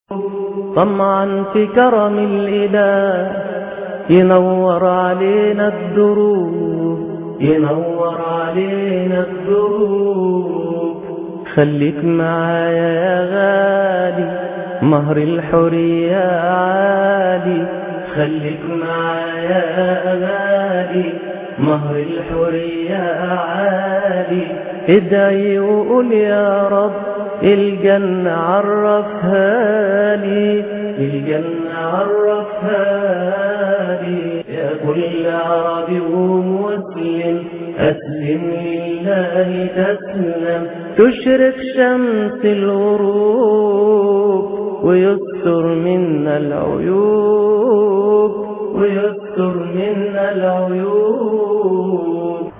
طمعا في كرم الإله ينور علينا الدروب ينور علينا الدروب خليك معايا يا غالي مهر الحرية عالي خليك معايا يا غالي مهر الحرية عالي ادعي وقول يا رب الجنة عرفها لي الجنة عرفها لي يا كل عربي ومسلم أسلم لله تسلم تشرق شمس الغروب ويستر منا العيوب ويستر منا العيوب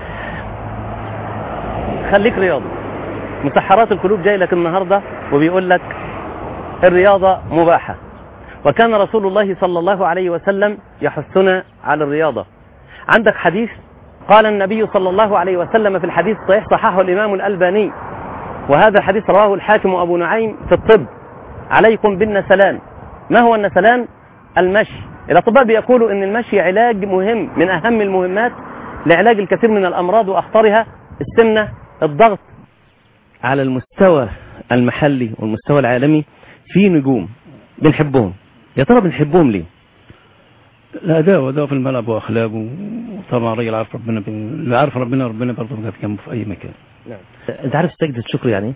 خليك رياضي مسحرات القلوب جاي لك النهاردة وبيقول لك الرياضة مباحة وكان رسول الله صلى الله عليه وسلم يحثنا على الرياضة عندك حديث قال النبي صلى الله عليه وسلم في الحديث الصحيح صححه الإمام الألباني وهذا الحديث رواه الحاكم أبو نعيم في الطب عليكم بالنسلان ما هو النسلان المشي الأطباء بيقولوا أن المشي علاج مهم من أهم المهمات لعلاج الكثير من الأمراض وأخطرها السمنة الضغط على المستوى المحلي والمستوى العالمي في نجوم بنحبهم يا ترى بنحبهم ليه الأداء وأداء في الملعب وأخلاقه وطبعا راجل عارف ربنا بن... اللي عارف ربنا ربنا برضه بيقف جنبه في أي مكان نعم. انت عارف سجدة الشكر يعني ايه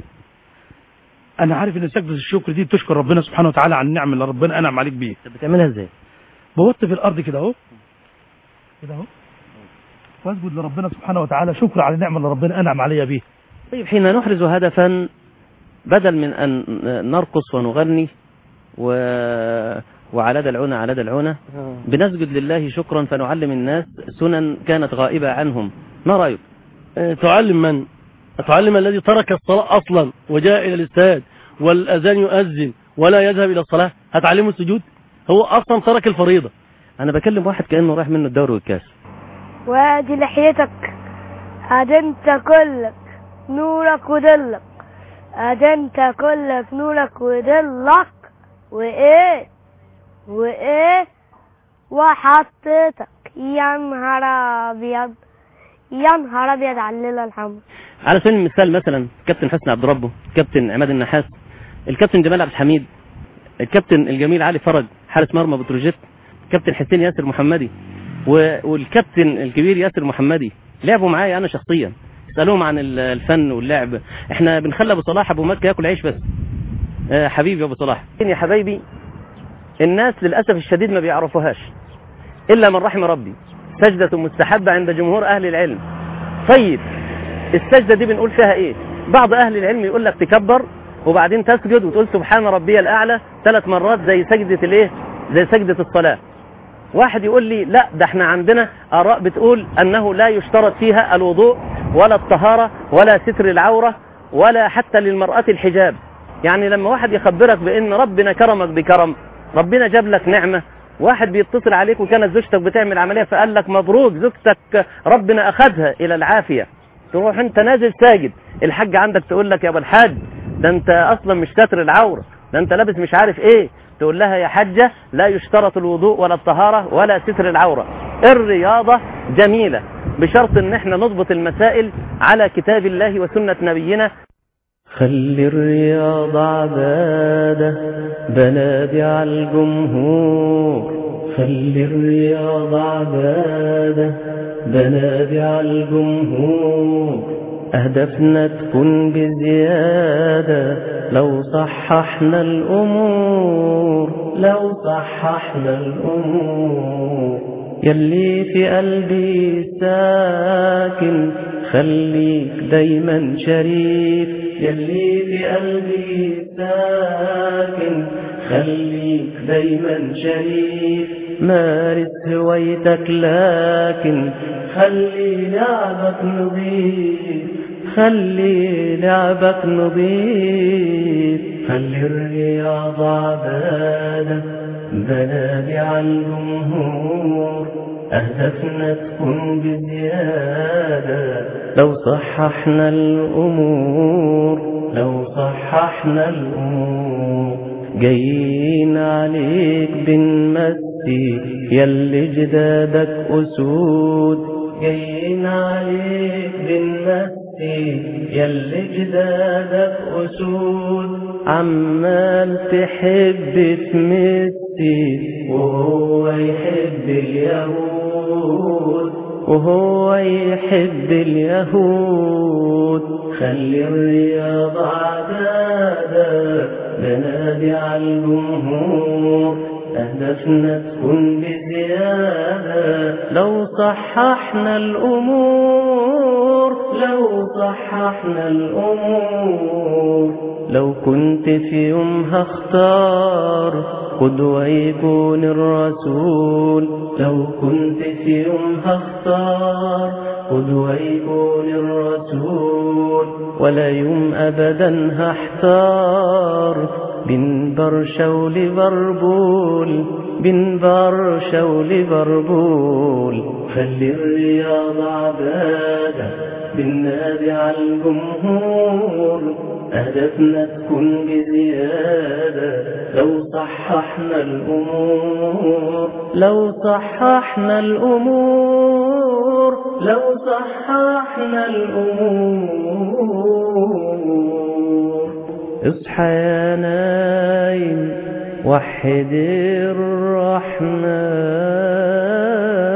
أنا عارف إن سجدة الشكر دي بتشكر ربنا سبحانه وتعالى على النعم اللي ربنا أنعم عليك بيه طب بتعملها ازاي بوط في الأرض كده أهو كده أهو واسجد لربنا سبحانه وتعالى شكر على النعمة اللي ربنا أنعم عليا بيه طيب حين نحرز هدفا بدل من أن نرقص ونغني و... وعلى دلعونا على دلعونا بنسجد لله شكرا فنعلم الناس سنن كانت غائبة عنهم ما رأيك تعلم من تعلم الذي ترك الصلاة أصلا وجاء إلى الاستاد والأذان يؤذن ولا يذهب إلى الصلاة هتعلمه السجود هو أصلا ترك الفريضة أنا بكلم واحد كأنه رايح منه الدوري والكاس وادي لحيتك ادي انت كلك نورك ودلك ادي انت كلك نورك ودلك وايه وايه وحطيتك يا نهار ابيض يا نهار ابيض على الليله الحمر على سبيل المثال مثلا كابتن حسني عبد ربه كابتن عماد النحاس الكابتن جمال عبد الحميد الكابتن الجميل علي فرج حارس مرمى بتروجيت كابتن حسين ياسر محمدي و- والكابتن الكبير ياسر محمدي لعبوا معايا انا شخصيا اسالوهم عن ال- الفن واللعب احنا بنخلي ابو صلاح ابو مكه ياكل عيش بس آه حبيبي يا ابو صلاح يا حبايبي الناس للاسف الشديد ما بيعرفوهاش الا من رحم ربي سجده مستحبه عند جمهور اهل العلم طيب السجده دي بنقول فيها ايه بعض اهل العلم يقول لك تكبر وبعدين تسجد وتقول سبحان ربي الاعلى ثلاث مرات زي سجده الايه زي سجده الصلاه واحد يقول لي لا ده احنا عندنا آراء بتقول أنه لا يشترط فيها الوضوء ولا الطهارة ولا ستر العورة ولا حتى للمرأة الحجاب يعني لما واحد يخبرك بأن ربنا كرمك بكرم ربنا جاب لك نعمة واحد بيتصل عليك وكانت زوجتك بتعمل عملية فقال لك مبروك زوجتك ربنا أخذها إلى العافية تروح انت نازل ساجد الحاج عندك تقول لك يا ابو الحاج ده انت اصلا مش ستر العورة ده انت لابس مش عارف ايه تقول لها يا حجة لا يشترط الوضوء ولا الطهارة ولا ستر العورة الرياضة جميلة بشرط ان احنا نضبط المسائل على كتاب الله وسنة نبينا خلي الرياضة عبادة بنادي على الجمهور خلي الرياضة عبادة بنادي على الجمهور أهدافنا تكون بزيادة لو صححنا الأمور لو صححنا الأمور يلي في قلبي ساكن خليك دايما شريف يلي في قلبي ساكن خليك دايما شريف مارس هوايتك لكن خلي لعبك نظيف خلي لعبك نظيف خلي الرياضة عبادة بنادي على الجمهور أهدافنا تكون بزيادة لو صححنا الأمور لو صححنا الأمور جايين عليك بنمسي يلي جدادك أسود جايين عليك بنمسي يلي جدادك أسود عمال تحب تمسي وهو يحب اليهود وهو يحب اليهود خلي الرياضة عبادة بنادي على الجمهور أهدافنا تكون بزيادة لو صححنا الأمور لو صححنا الأمور لو كنت في يوم هختار قدوة يكون الرسول لو كنت في يوم هختار قدوة يكون الرسول ولا يوم أبدا هحتار بين برشا وليفربول بين برشا وليفربول خلي الرياضة عبادة بالنادي على الجمهور أهدافنا تكون بزيادة لو صححنا الأمور لو صححنا الأمور لو صححنا الأمور اصحى يا نايم وحد الرحمن